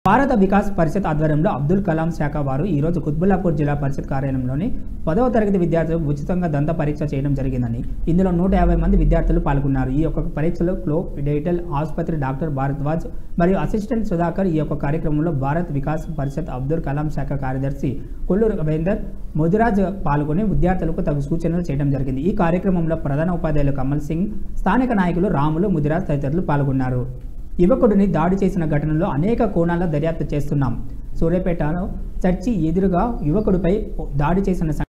భారత వికాస్ పరిషత్ ఆధ్వర్యంలో అబ్దుల్ కలాం శాఖ వారు ఈరోజు కుత్బుల్లాపూర్ జిల్లా పరిషత్ కార్యాలయంలోని పదవ తరగతి విద్యార్థులకు ఉచితంగా దంత పరీక్ష చేయడం జరిగిందని ఇందులో నూట యాభై మంది విద్యార్థులు పాల్గొన్నారు ఈ యొక్క పరీక్షలో క్లో డేటల్ ఆసుపత్రి డాక్టర్ భారద్వాజ్ మరియు అసిస్టెంట్ సుధాకర్ ఈ యొక్క కార్యక్రమంలో భారత్ వికాస్ పరిషత్ అబ్దుల్ కలాం శాఖ కార్యదర్శి కొల్లూరు రవీందర్ ముదిరాజ్ పాల్గొని విద్యార్థులకు తగు సూచనలు చేయడం జరిగింది ఈ కార్యక్రమంలో ప్రధాన ఉపాధ్యాయులు కమల్ సింగ్ స్థానిక నాయకులు రాములు ముదిరాజ్ తదితరులు పాల్గొన్నారు యువకుడిని దాడి చేసిన ఘటనలో అనేక కోణాల్లో దర్యాప్తు చేస్తున్నాం సూర్యాపేటలో చర్చి ఎదురుగా యువకుడిపై దాడి చేసిన